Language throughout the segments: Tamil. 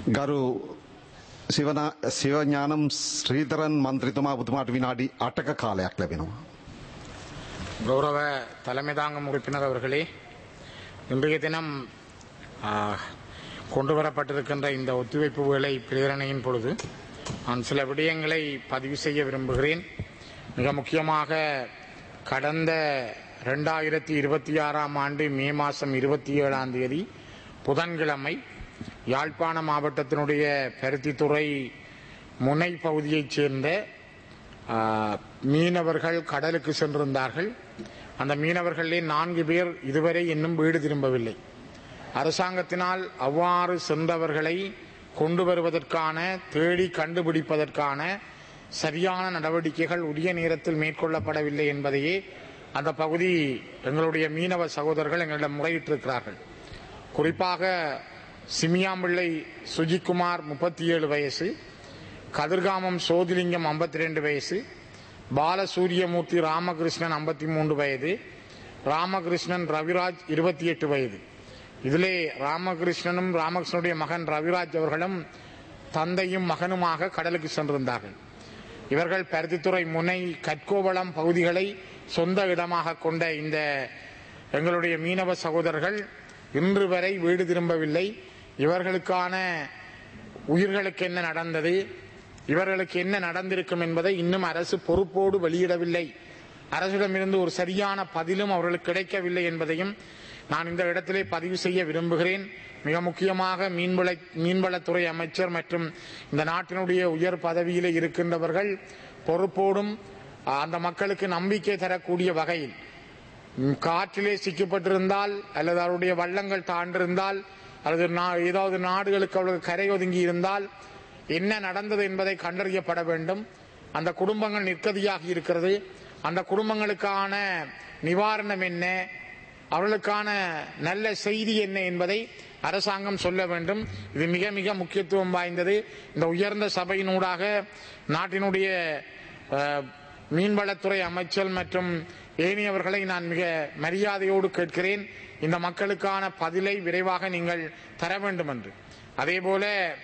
ගරු සිවනා- සිවඥානම් ශ්‍රීතරන් මන්ත්‍රිතුමා පුතුමාට විනාඩි අටක කාලයක් ලැබෙනවා. கௌரவ தலைமை தாங்கும் உறுப்பினர் அவர்களே இன்றைய தினம் ஆ, கொண்டு வரப்பட்டிருக்கின்ற இந்த ஒத்துழைப்பு வேலை பிரேரணையின் பொழுது நான் சில விடயங்களை பதிவு செய்ய விரும்புகிறேன் மிக முக்கியமாக கடந்த ரெண்டாயிரத்தி இருபத்தி ஆறாம் ஆண்டு மே மாதம் இருபத்தி ஏழாம் தேதி புதன்கிழமை யாழ்ப்பாண மாவட்டத்தினுடைய பருத்தித்துறை முனை பகுதியைச் சேர்ந்த ஆ, மீனவர்கள் கடலுக்கு சென்றிருந்தார்கள் அந்த மீனவர்களிலே நான்கு பேர் இதுவரை இன்னும் வீடு திரும்பவில்லை அரசாங்கத்தினால் அவ்வாறு சென்றவர்களை கொண்டு வருவதற்கான தேடி கண்டுபிடிப்பதற்கான சரியான நடவடிக்கைகள் உரிய நேரத்தில் மேற்கொள்ளப்படவில்லை என்பதையே அந்த பகுதி எங்களுடைய மீனவ சகோதரர்கள் எங்களிடம் முறையிட்டிருக்கிறார்கள் குறிப்பாக சிமியாம்பிள்ளை சுஜிக்குமார் முப்பத்தி ஏழு வயசு கதிர்காமம் சோதிலிங்கம் 52 ரெண்டு வயசு பாலசூரியமூர்த்தி ராமகிருஷ்ணன் 53 மூன்று வயது ராமகிருஷ்ணன் ரவிராஜ் இருபத்தி எட்டு வயது இதிலே ராமகிருஷ்ணனும் ராமகிருஷ்ணனுடைய மகன் ரவிராஜ் அவர்களும் தந்தையும் மகனுமாக கடலுக்கு சென்றிருந்தார்கள் இவர்கள் பருத்தித்துறை முனை கற்கோவளம் பகுதிகளை சொந்த இடமாக கொண்ட இந்த எங்களுடைய மீனவ சகோதரர்கள் இன்று வரை வீடு திரும்பவில்லை இவர்களுக்கான உயிர்களுக்கு என்ன நடந்தது இவர்களுக்கு என்ன நடந்திருக்கும் என்பதை இன்னும் அரசு பொறுப்போடு வெளியிடவில்லை அரசிடமிருந்து ஒரு சரியான பதிலும் அவர்களுக்கு கிடைக்கவில்லை என்பதையும் நான் இந்த இடத்திலே பதிவு செய்ய விரும்புகிறேன் மிக முக்கியமாக மீன்வள மீன்வளத்துறை அமைச்சர் மற்றும் இந்த நாட்டினுடைய உயர் பதவியிலே இருக்கின்றவர்கள் பொறுப்போடும் அந்த மக்களுக்கு நம்பிக்கை தரக்கூடிய வகையில் ம், காற்றிலே சிக்கப்பட்டிருந்தால் அல்லது அவருடைய வள்ளங்கள் தாண்டிருந்தால் அல்லது நா- ஏதாவது நாடுகளுக்கு அவர்கள் கரை ஒதுங்கி இருந்தால் என்ன நடந்தது என்பதை கண்டறியப்பட வேண்டும் அந்த குடும்பங்கள் நிற்கதியாகி இருக்கிறது அந்த குடும்பங்களுக்கான நிவாரணம் என்ன அவர்களுக்கான நல்ல செய்தி என்ன என்பதை அரசாங்கம் சொல்ல வேண்டும் இது மிக மிக முக்கியத்துவம் வாய்ந்தது இந்த உயர்ந்த சபையினூடாக நாட்டினுடைய அஹ், மீன்வளத்துறை அமைச்சர் மற்றும் ஏனையவர்களை நான் மிக மரியாதையோடு கேட்கிறேன் இந்த மக்களுக்கான பதிலை விரைவாக நீங்கள் தர வேண்டும் என்று அதேபோல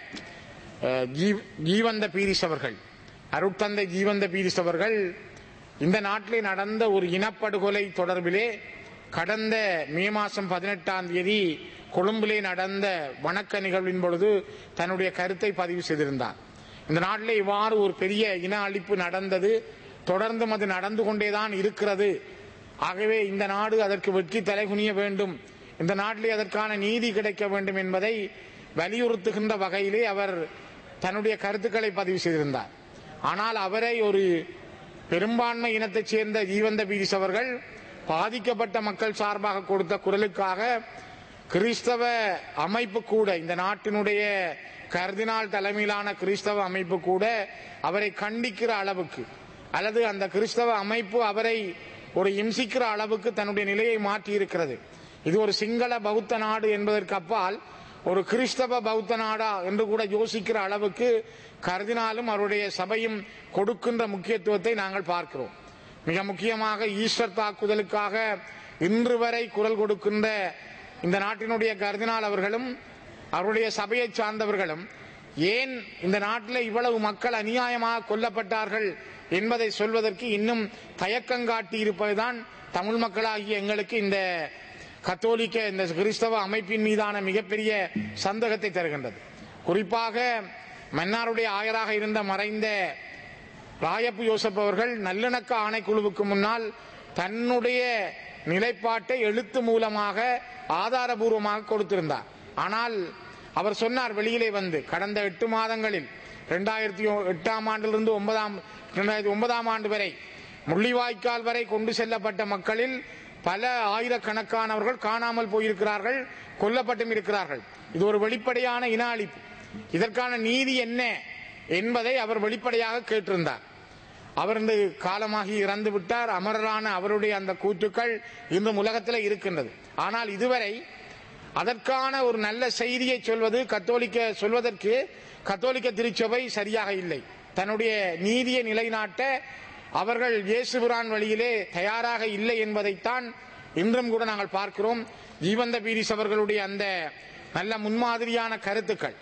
அஹ், ஜீவ்- ஜீவந்த பீரிஸ் அவர்கள் அருட்தந்தை ஜீவந்த பீரிஸ் அவர்கள் இந்த நாட்டிலே நடந்த ஒரு இனப்படுகொலை தொடர்பிலே கடந்த மே மாதம் பதினெட்டாம் தேதி கொழும்பிலே நடந்த வணக்க நிகழ்வின் பொழுது தன்னுடைய கருத்தை பதிவு செய்திருந்தார் இந்த நாட்டிலே இவ்வாறு ஒரு பெரிய இன அழிப்பு நடந்தது தொடர்ந்தும் அது நடந்து கொண்டேதான் இருக்கிறது ஆகவே இந்த நாடு அதற்கு வெட்கி தலைகுனிய வேண்டும் இந்த நாட்டிலே அதற்கான நீதி கிடைக்க வேண்டும் என்பதை வலியுறுத்துகின்ற வகையிலே அவர் தன்னுடைய கருத்துக்களை பதிவு செய்திருந்தார் ஆனால் அவரை ஒரு பெரும்பான்மை இனத்தைச் சேர்ந்த ஜீவந்த பீரிஸ் அவர்கள் பாதிக்கப்பட்ட மக்கள் சார்பாக கொடுத்த குரலுக்காக கிறிஸ்தவ அமைப்பு கூட இந்த நாட்டினுடைய கர்தினால் தலைமையிலான கிறிஸ்தவ அமைப்பு கூட அவரை கண்டிக்கிற அளவுக்கு அல்லது அந்த கிறிஸ்தவ அமைப்பு அவரை ஒரு இம்சிக்கிற அளவுக்கு தன்னுடைய நிலையை மாற்றி இருக்கிறது இது ஒரு சிங்கள பௌத்த நாடு என்பதற்கு அப்பால் ஒரு கிறிஸ்தவ பௌத்த நாடா என்று கூட யோசிக்கிற அளவுக்கு கருதினாலும் அவருடைய சபையும் கொடுக்கின்ற முக்கியத்துவத்தை நாங்கள் பார்க்கிறோம் மிக முக்கியமாக ஈஸ்டர் தாக்குதலுக்காக இன்று வரை குரல் கொடுக்கின்ற இந்த நாட்டினுடைய கர்தினால் அவர்களும் அவருடைய சபையை சார்ந்தவர்களும் ஏன் இந்த நாட்டில் இவ்வளவு மக்கள் அநியாயமாக கொல்லப்பட்டார்கள் என்பதை சொல்வதற்கு இன்னும் தயக்கம் காட்டி இருப்பதுதான் தமிழ் மக்களாகிய எங்களுக்கு இந்த கத்தோலிக்க இந்த கிறிஸ்தவ அமைப்பின் மீதான மிகப்பெரிய சந்தேகத்தை தருகின்றது குறிப்பாக மன்னாருடைய ஆயராக இருந்த மறைந்த ராயப்பு யோசப் அவர்கள் நல்லிணக்க ஆணைக்குழுவுக்கு முன்னால் தன்னுடைய நிலைப்பாட்டை எழுத்து மூலமாக ஆதாரபூர்வமாக கொடுத்திருந்தார் ஆனால் அவர் சொன்னார் வெளியிலே வந்து கடந்த எட்டு மாதங்களில் இரண்டாயிரத்தி எட்டாம் ஆண்டிலிருந்து ஒன்பதாம் இரண்டாயிரத்தி ஒன்பதாம் ஆண்டு வரை முள்ளிவாய்க்கால் வரை கொண்டு செல்லப்பட்ட மக்களில் பல ஆயிரக்கணக்கானவர்கள் காணாமல் போயிருக்கிறார்கள் கொல்லப்பட்டும் இருக்கிறார்கள் இது ஒரு வெளிப்படையான இன அழிப்பு இதற்கான நீதி என்ன என்பதை அவர் வெளிப்படையாக கேட்டிருந்தார் அவர் இந்த காலமாகி இறந்து விட்டார் அமரரான அவருடைய அந்த கூற்றுக்கள் இன்றும் உலகத்தில் இருக்கின்றது ஆனால் இதுவரை அதற்கான ஒரு நல்ல செய்தியை சொல்வது கத்தோலிக்க சொல்வதற்கு கத்தோலிக்க திருச்சபை சரியாக இல்லை தன்னுடைய நீதியை நிலைநாட்ட அவர்கள் இயேசுபிரான் வழியிலே தயாராக இல்லை என்பதைத்தான் இன்றும் கூட நாங்கள் பார்க்கிறோம் ஜீவந்த பீரிஸ் அவர்களுடைய அந்த நல்ல முன்மாதிரியான கருத்துக்கள்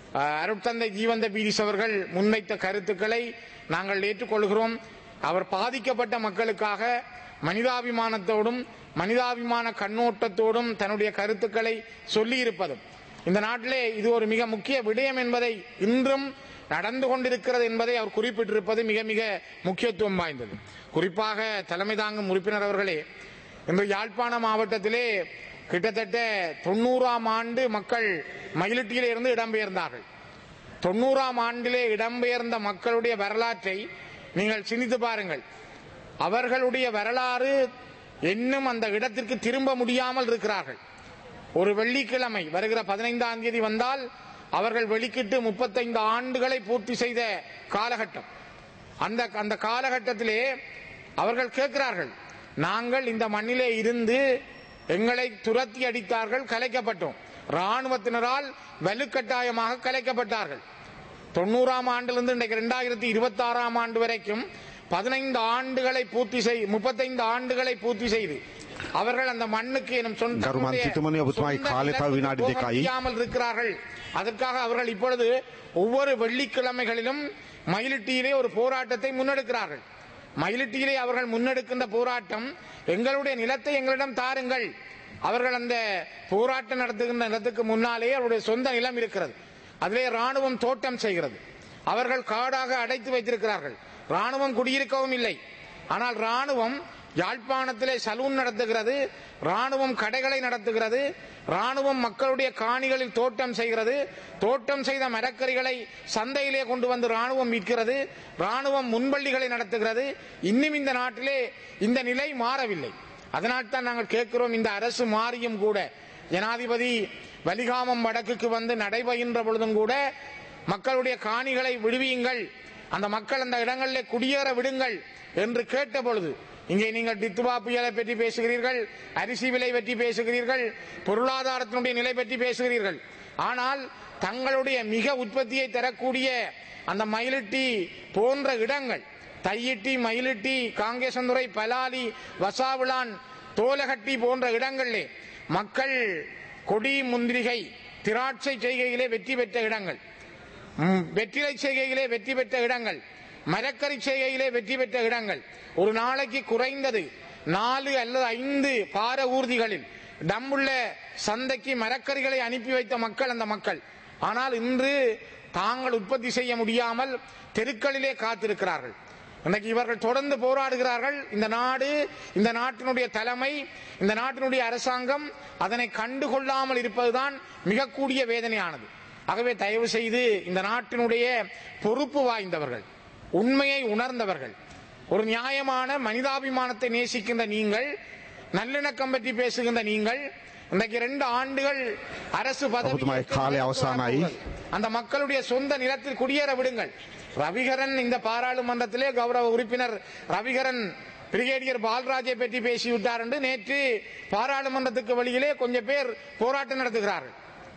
அஹ், அருட்தந்தை ஜீவந்த பீரிஸ் அவர்கள் முன்வைத்த கருத்துக்களை நாங்கள் ஏற்றுக்கொள்கிறோம் அவர் பாதிக்கப்பட்ட மக்களுக்காக மனிதாபிமானத்தோடும் மனிதாபிமான கண்ணோட்டத்தோடும் தன்னுடைய கருத்துக்களை சொல்லியிருப்பதும் இந்த நாட்டிலே இது ஒரு மிக முக்கிய விடயம் என்பதை இன்றும் நடந்து கொண்டிருக்கிறது என்பதை அவர் குறிப்பிட்டிருப்பது மிக மிக முக்கியத்துவம் வாய்ந்தது குறிப்பாக தலைமை தாங்கும் உறுப்பினர் அவர்களே இன்று யாழ்ப்பாண மாவட்டத்திலே கிட்டத்தட்ட தொண்ணூறாம் ஆண்டு மக்கள் மயிலிட்டியிலே இருந்து இடம்பெயர்ந்தார்கள் தொண்ணூறாம் ஆண்டிலே இடம்பெயர்ந்த மக்களுடைய வரலாற்றை நீங்கள் சிந்தித்து பாருங்கள் அவர்களுடைய வரலாறு இன்னும் அந்த இடத்திற்கு திரும்ப முடியாமல் இருக்கிறார்கள் ஒரு வெள்ளிக்கிழமை வருகிற பதினைந்தாம் தேதி வந்தால் அவர்கள் வெளிக்கிட்டு முப்பத்தைந்து ஆண்டுகளை பூர்த்தி செய்த காலகட்டம் அந்த அந்த காலகட்டத்திலே அவர்கள் கேட்கிறார்கள் நாங்கள் இந்த மண்ணிலே இருந்து எங்களை துரத்தி அடித்தார்கள் கலைக்கப்பட்டோம் ராணுவத்தினரால் வலுக்கட்டாயமாக கலைக்கப்பட்டார்கள் தொண்ணூறாம் ஆண்டிலிருந்து இன்றைக்கு இரண்டாயிரத்தி இருபத்தி ஆறாம் ஆண்டு வரைக்கும் பதினைந்து ஆண்டுகளை பூர்த்தி செய் முப்பத்தைந்து ஆண்டுகளை பூர்த்தி செய்து அவர்கள் அந்த மண்ணுக்கு எனும் சொந்த கருமான் தன்னுடைய சித்துமணி ஒப்புமாய் சொந்த காலை நிலத்துக்கு வினாடி போக தேக்காய். முடியாமல் இருக்கிறார்கள் அதற்காக அவர்கள் இப்பொழுது ஒவ்வொரு வெள்ளிக்கிழமைகளிலும் மயிலிட்டியிலே ஒரு போராட்டத்தை முன்னெடுக்கிறார்கள் மயிலிட்டியிலே அவர்கள் முன்னெடுக்கின்ற போராட்டம் எங்களுடைய நிலத்தை எங்களிடம் தாருங்கள் அவர்கள் அந்த போராட்டம் நடத்துகின்ற நிலத்துக்கு முன்னாலே அவருடைய சொந்த நிலம் இருக்கிறது அதிலே ராணுவம் தோட்டம் செய்கிறது அவர்கள் காடாக அடைத்து வைத்திருக்கிறார்கள் ராணுவம் குடியிருக்கவும் இல்லை ஆனால் ராணுவம் யாழ்ப்பாணத்திலே சலூன் நடத்துகிறது ராணுவம் கடைகளை நடத்துகிறது ராணுவம் மக்களுடைய காணிகளில் தோட்டம் செய்கிறது தோட்டம் செய்த மரக்கறிகளை சந்தையிலே கொண்டு வந்து ராணுவம் விற்கிறது ராணுவம் முன்பள்ளிகளை நடத்துகிறது இன்னும் இந்த நாட்டிலே இந்த நிலை மாறவில்லை அதனால் தான் நாங்கள் கேட்கிறோம் இந்த அரசு மாறியும் கூட ஜனாதிபதி வலிகாமம் வடக்குக்கு வந்து நடைபெறுகின்ற பொழுதும் கூட மக்களுடைய காணிகளை விடுவியுங்கள் அந்த மக்கள் அந்த இடங்களிலே குடியேற விடுங்கள் என்று கேட்ட பொழுது இங்கே நீங்கள் டித்துவா புயலை பற்றி பேசுகிறீர்கள் அரிசி விலை பற்றி பேசுகிறீர்கள் பொருளாதாரத்தினுடைய நிலை பற்றி பேசுகிறீர்கள் ஆனால் தங்களுடைய மிக உற்பத்தியை தரக்கூடிய அந்த மயிலிட்டி போன்ற இடங்கள் தையிட்டி மயிலிட்டி காங்கேசந்துறை பலாலி வசாவிளான் தோலகட்டி போன்ற இடங்களிலே மக்கள் கொடி முந்திரிகை திராட்சை செய்கையிலே வெற்றி பெற்ற இடங்கள் ம், வெற்றிலை செய்கையிலே வெற்றி பெற்ற இடங்கள் மரக்கறி செய்கையிலே வெற்றி பெற்ற இடங்கள் ஒரு நாளைக்கு குறைந்தது நாலு அல்லது ஐந்து பார ஊர்திகளில் டம்புள்ள சந்தைக்கு மரக்கறிகளை அனுப்பி வைத்த மக்கள் அந்த மக்கள் ஆனால் இன்று தாங்கள் உற்பத்தி செய்ய முடியாமல் தெருக்களிலே காத்திருக்கிறார்கள் இன்னைக்கு இவர்கள் தொடர்ந்து போராடுகிறார்கள் இந்த நாடு இந்த நாட்டினுடைய தலைமை இந்த நாட்டினுடைய அரசாங்கம் அதனை கண்டுகொள்ளாமல் இருப்பதுதான் மிக கூடிய வேதனையானது ஆகவே தயவு செய்து இந்த நாட்டினுடைய பொறுப்பு வாய்ந்தவர்கள் உண்மையை உணர்ந்தவர்கள் ஒரு நியாயமான மனிதாபிமானத்தை நேசிக்கின்ற நீங்கள் நல்லிணக்கம் பற்றி பேசுகின்ற நீங்கள் இன்றைக்கு ரெண்டு ஆண்டுகள் அரசு பதவி ඔබතුමාගේ කාලය අවසానයි. அந்த மக்களுடைய சொந்த நிலத்தில் குடியேற விடுங்கள் ரவிகரன் இந்த பாராளுமன்றத்திலே கௌரவ உறுப்பினர் ரவிகரன் பிரிகேடியர் பால்ராஜை பற்றி பேசிவிட்டார் என்று நேற்று பாராளுமன்றத்துக்கு வெளியிலே கொஞ்சம் பேர் போராட்டம் நடத்துகிறார்கள்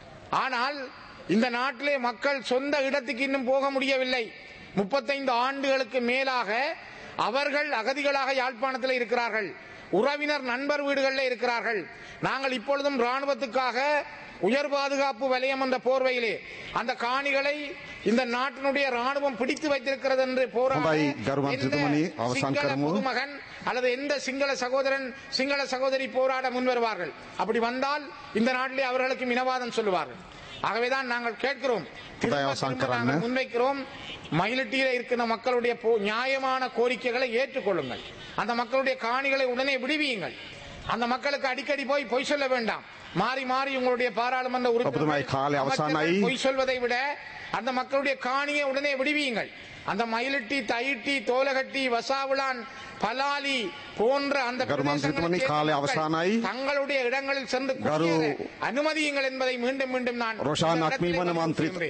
ஆனால் இந்த நாட்டிலே மக்கள் சொந்த இடத்துக்கு இன்னும் போக முடியவில்லை முப்பத்தைந்து ஆண்டுகளுக்கு மேலாக அவர்கள் அகதிகளாக யாழ்ப்பாணத்தில் இருக்கிறார்கள் உறவினர் நண்பர் வீடுகளில் இருக்கிறார்கள் நாங்கள் இப்பொழுதும் ராணுவத்துக்காக உயர் பாதுகாப்பு வலயம் என்ற போர்வையிலே அந்த காணிகளை இந்த நாட்டினுடைய ராணுவம் பிடித்து வைத்திருக்கிறது என்று போராட ஹொඳයි, ගරු எந்த මන්ත්‍රීතුමනි, අවසන් சிங்கள කරමු. பொதுமகன் அல்லது எந்த சிங்கள சகோதரன் சிங்கள சகோதரி போராட முன்வருவார்கள் அப்படி வந்தால் இந்த நாட்டிலே அவர்களுக்கு இனவாதம் சொல்லுவார்கள் ஆகவேதான் நாங்கள் கேட்கிறோம் திரும்ப அவசான் திரும்ப கரான. நாங்கள் முன்வைக்கிறோம் மயிலிட்டியில இருக்கிற மக்களுடைய போ- நியாயமான கோரிக்கைகளை ஏற்றுக்கொள்ளுங்கள் அந்த மக்களுடைய காணிகளை உடனே விடுவியுங்கள் அந்த மக்களுக்கு அடிக்கடி போய் பொய் சொல்ல வேண்டாம் மாறி மாறி உங்களுடைய பாராளுமன்ற ඔබතුමායි කාලය අවසానයි. அமைச்சர்கள் பொய் சொல்வதை விட அந்த மக்களுடைய காணியை உடனே விடுவியுங்கள் அந்த மயிலிட்டி தையிட்டி தோலகட்டி வசாவுளான் பலாலி போன்ற அந்த கரு மந்திரித்துமணி, பிரதேசங்களைச் காலை சேர்ந்த அவசானாய். மக்கள் தங்களுடைய இடங்களில் சென்று கரு குடியேற அனுமதியுங்கள் என்பதை மீண்டும் மீண்டும் நான் ரோஷான் இந்த இடத்திலே அக்மிமன வலியுறுத்துகின்றேன். மந்திரி